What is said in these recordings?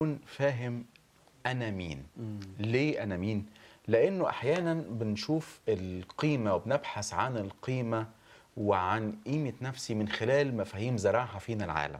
يكون فاهم انا مين ليه انا مين لانه احيانا بنشوف القيمه وبنبحث عن القيمه وعن قيمه نفسي من خلال مفاهيم زرعها فينا العالم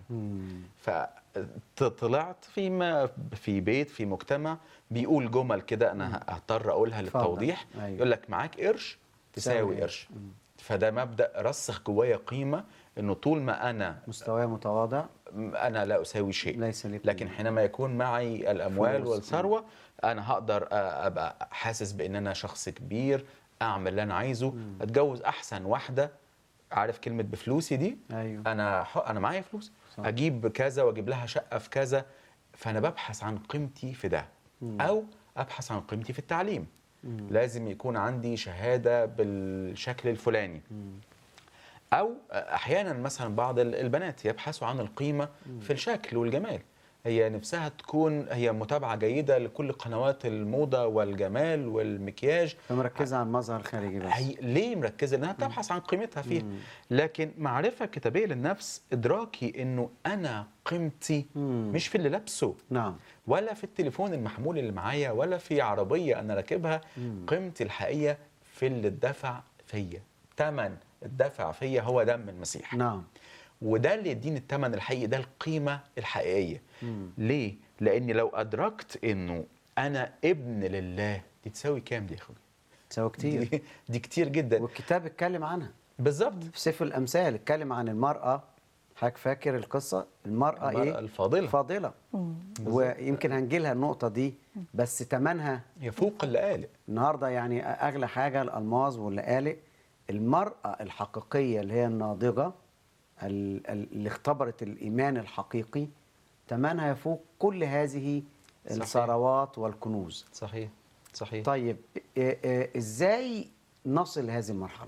فطلعت في ما في بيت في مجتمع بيقول جمل كده انا هضطر اقولها اتفضل. للتوضيح أيوة. يقول لك معاك قرش تساوي تساوي قرش فده مبدا رسخ جوايا قيمه انه طول ما انا مستواه متواضع انا لا اساوي شيء ليس لي لكن قيمة. حينما يكون معي الاموال فلوس. والثروه انا هقدر أ- ابقى حاسس بان انا شخص كبير اعمل اللي انا عايزه اتجوز احسن واحده عارف كلمه بفلوسي دي ايوه انا ح- انا معايا فلوس صح. اجيب كذا واجيب لها شقه في كذا فانا ببحث عن قيمتي في ده او ابحث عن قيمتي في التعليم لازم يكون عندي شهاده بالشكل الفلاني او احيانا مثلا بعض ال- البنات يبحثوا عن القيمه في الشكل والجمال هي نفسها تكون هي متابعه جيده لكل قنوات الموضه والجمال والمكياج فمركزه على المظهر الخارجي بس هي ليه مركزه لانها بتبحث عن قيمتها فيها لكن معرفه كتابيه للنفس ادراكي انه انا قيمتي مم. مش في اللي لابسه نعم ولا في التليفون المحمول اللي معايا ولا في عربيه انا راكبها مم. قيمتي الحقيقيه في اللي اتدفع فيا ثمن الدفع فيا هو دم المسيح نعم وده اللي يديني الثمن الحقيقي ده القيمه الحقيقيه مم. ليه لاني لو ادركت انه انا ابن لله دي تساوي كام دي يا اخوي تساوي كتير دي, دي كتير جدا والكتاب اتكلم عنها بالظبط في سفر الامثال اتكلم عن المراه حضرتك فاكر القصه المراه, المرأة ايه الفاضلة. فاضله ويمكن هنجي لها النقطه دي بس ثمنها يفوق اللآلئ النهارده يعني اغلى حاجه الالماظ واللآلئ المراه الحقيقيه اللي هي الناضجه ال- ال- اللي اختبرت الايمان الحقيقي ثمنها يفوق كل هذه صحيح. الثروات والكنوز صحيح صحيح طيب إيه إيه ازاي نصل لهذه المرحله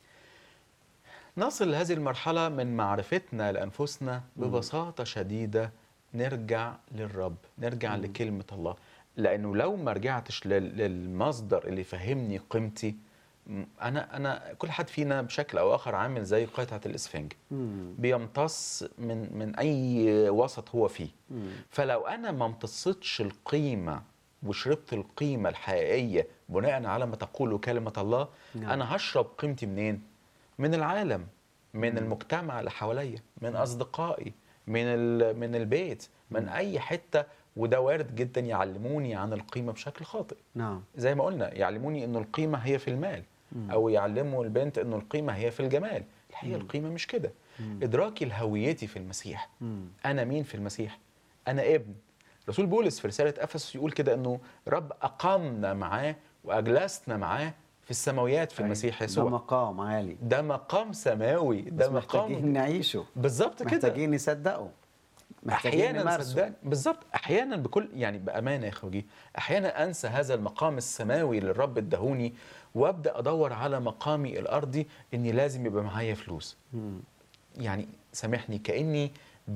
نصل لهذه المرحلة من معرفتنا لأنفسنا ببساطة شديدة نرجع للرب نرجع لكلمة الله لأنه لو ما رجعتش لل- للمصدر اللي يفهمني قيمتي م- أنا أنا كل حد فينا بشكل أو آخر عامل زي قطعة الإسفنج مم. بيمتص من من أي وسط هو فيه مم. فلو انا ما امتصتش القيمه وشربت القيمه الحقيقيه بناء على ما تقول كلمه الله نعم. انا هشرب قيمتي منين من العالم من المجتمع اللي حواليا من اصدقائي من ال- من البيت من اي حته وده وارد جدا يعلموني عن القيمه بشكل خاطئ نعم زي ما قلنا يعلموني انه القيمه هي في المال او يعلموا البنت انه القيمه هي في الجمال الحقيقه القيمه مش كده ادراكي لهويتي في المسيح مم. انا مين في المسيح انا ابن رسول بولس في رساله افسس يقول كده انه رب اقامنا معاه واجلسنا معاه في السماويات في المسيح ده يسوع مقام عالي ده مقام سماوي بس ده محتاجين مقام نعيشه بالظبط كده محتاجين نصدقه محتاجين احيانا نمارسه صدقني بالظبط احيانا بكل يعني بامانه يا اخوجي احيانا انسى هذا المقام السماوي اللي الرب اداهوني وابدا ادور على مقامي الارضي اني لازم يبقى معايا فلوس مم. يعني سامحني كاني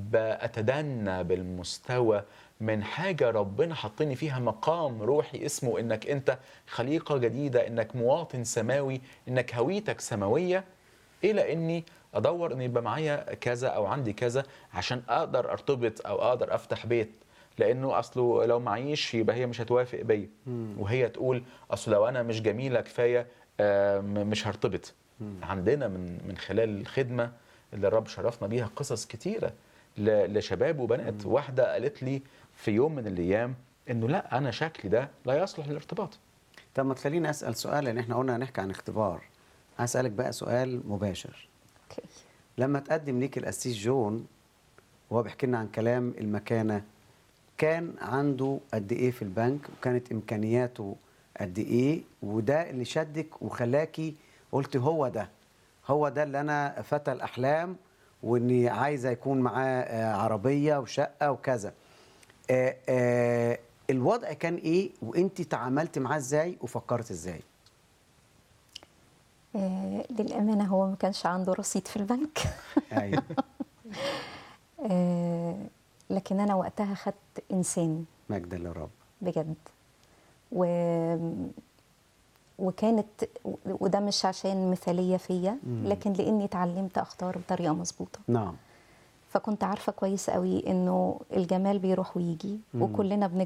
بتدنى بالمستوى من حاجه ربنا حطني فيها مقام روحي اسمه انك انت خليقه جديده انك مواطن سماوي انك هويتك سماويه الى اني ادور ان يبقى معايا كذا او عندي كذا عشان اقدر ارتبط او اقدر افتح بيت لانه اصله لو معيش يبقى هي مش هتوافق بيا وهي تقول اصل لو انا مش جميله كفايه آه، م- مش هرتبط عندنا من من خلال الخدمه اللي الرب شرفنا بيها قصص كتيره ل- لشباب وبنات واحده قالت لي في يوم من الايام انه لا انا شكلي ده لا يصلح للارتباط طب ما تخليني اسال سؤال لان احنا قلنا هنحكي عن اختبار هسالك بقى سؤال مباشر اوكي لما تقدم ليك القسيس جون وهو بيحكي لنا عن كلام المكانه كان عنده قد ايه في البنك وكانت امكانياته قد ايه وده اللي شدك وخلاكي قلت هو ده هو ده اللي انا فتى الاحلام واني عايزه يكون معاه آه، عربيه وشقه وكذا آه، آه، الوضع كان ايه وانت تعاملت معاه ازاي وفكرت ازاي آه للأمانة هو ما كانش عنده رصيد في البنك ايوه آه لكن أنا وقتها خدت إنسان مجدا للرب بجد و وكانت وده مش عشان مثالية فيا مم. لكن لأني اتعلمت أختار بطريقة مظبوطة نعم فكنت عارفه كويس قوي انه الجمال بيروح ويجي مم. وكلنا